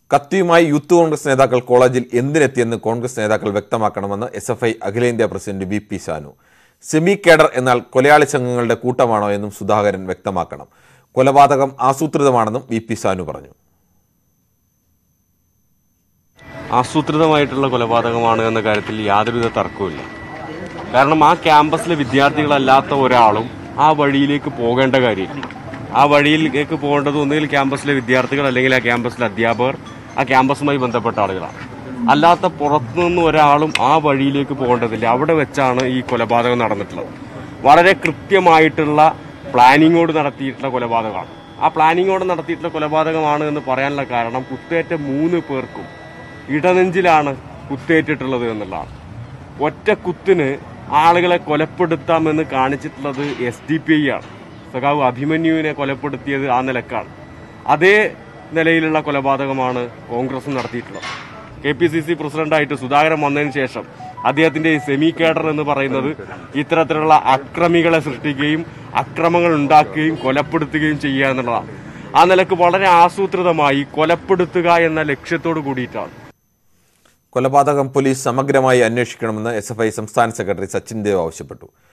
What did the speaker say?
കത്തിയുമായി youth Congress നേതാക്കൾ കോളേജിൽ എന്തിനെത്തിയെന്ന് കോൺഗ്രസ് നേതാക്കൾ വ്യക്തമാക്കണമെന്ന് എസ് എഫ് ഐ അഖിലേന്ത്യാ president V P Sanu semi cadre എന്നാൽ കൊലയാളി സംഘങ്ങളുടെ കൂട്ടമാണോ എന്നും സുധാകരൻ വ്യക്തമാക്കണം കൊലപാതകം ആസൂത്രിതമാണെന്നും വി പി സാനു പറഞ്ഞു ആസൂത്രിതമായിട്ടുള്ള കൊലപാതകമാണ് എന്ന കാര്യത്തിൽ യാതൊരുവിധ തർക്കവുമില്ല കാരണം ആ ക്യാമ്പസിലെ വിദ്യാർത്ഥികളല്ലാത്ത ഒരാളും ആ വഴിയിലേക്ക് പോകേണ്ട കാര്യമില്ല ആ വഴിയിലേക്ക് പോകേണ്ടത് ഒന്നുകിൽ ക്യാമ്പസിലെ വിദ്യാർത്ഥികൾ അല്ലെങ്കിൽ ആ ക്യാമ്പസിലെ അധ്യാപകർ ആ ക്യാമ്പസുമായി ബന്ധപ്പെട്ട ആളുകളാണ് അല്ലാത്ത പുറത്തുനിന്ന് ഒരാളും ആ വഴിയിലേക്ക് പോകേണ്ടതില്ല അവിടെ വെച്ചാണ് ഈ കൊലപാതകം നടന്നിട്ടുള്ളത് വളരെ കൃത്യമായിട്ടുള്ള പ്ലാനിങ്ങോട് നടത്തിയിട്ടുള്ള കൊലപാതകമാണ് ആ പ്ലാനിങ്ങോട് നടത്തിയിട്ടുള്ള കൊലപാതകമാണ് എന്ന് പറയാനുള്ള കാരണം കുത്തേറ്റ മൂന്ന് പേർക്കും ഇടനെഞ്ചിലാണ് കുത്തേറ്റിട്ടുള്ളത് എന്നുള്ളതാണ് ഒറ്റ കുത്തിന് ആളുകളെ കൊലപ്പെടുത്താമെന്ന് കാണിച്ചിട്ടുള്ളത് എസ് ഡി പി ഐ ആണ് സഖാവ് അഭിമന്യുവിനെ കൊലപ്പെടുത്തിയത് ആ നിലക്കാണ് അതേ നിലയിലുള്ള കൊലപാതകമാണ് കോൺഗ്രസ് നടത്തിയിട്ടുള്ളത് കെ പി സി സി പ്രസിഡന്റായിട്ട് സുധാകരൻ വന്നതിന് ശേഷം അദ്ദേഹത്തിന്റെ ഈ സെമി കേഡർ എന്ന് പറയുന്നത് ഇത്തരത്തിലുള്ള അക്രമികളെ സൃഷ്ടിക്കുകയും അക്രമങ്ങൾ ഉണ്ടാക്കുകയും കൊലപ്പെടുത്തുകയും ചെയ്യുക എന്നുള്ളതാണ് ആ നിലക്ക് വളരെ ആസൂത്രിതമായി കൊലപ്പെടുത്തുക എന്ന ലക്ഷ്യത്തോട് കൂടിയിട്ടാണ് കൊലപാതകം പോലീസ് സമഗ്രമായി അന്വേഷിക്കണമെന്ന് എസ് എഫ് ഐ സംസ്ഥാന സെക്രട്ടറി സച്ചിൻ ദേവ് ആവശ്യപ്പെട്ടു